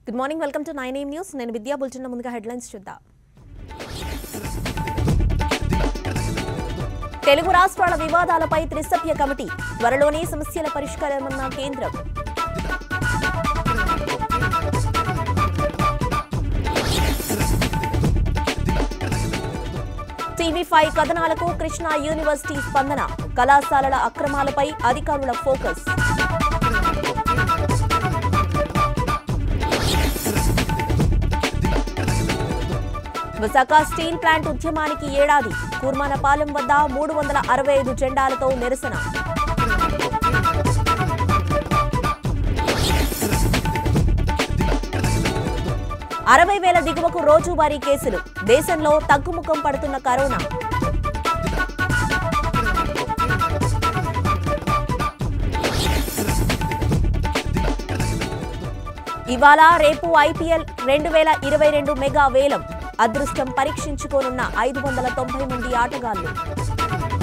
good morning welcome to nine aim news నేను Vidya bulletin ముందుగా headlines చూద్దాం తెలుగు రాష్ట్రాల వివాదాలపై త్రిసభ్య కమిటీ త్వరలోనే సమస్యల పరిష్కారమన్న కేంద్రం టీవీ ఫైవ్ కథనాలకు కృష్ణా యూనివర్సిటీ స్పందన కళాశాలల అక్రమాలపై అధికారుల ఫోకస్ విశాఖ స్టీల్ ప్లాంట్ ఉద్యమానికి ఏడాది కూర్మానపాలెం వద్ద మూడు వందల అరవై ఐదు జెండాలతో నిరసన అరవై వేల దిగువకు రోజువారీ కేసులు దేశంలో తగ్గుముఖం పడుతున్న కరోనా ఇవాళ రేపు ఐపీఎల్ రెండు వేల ఇరవై రెండు మెగా వేలం అదృష్టం పరీక్షించుకోనున్న ఐదు వందల తొంభై మంది ఆటగాళ్లు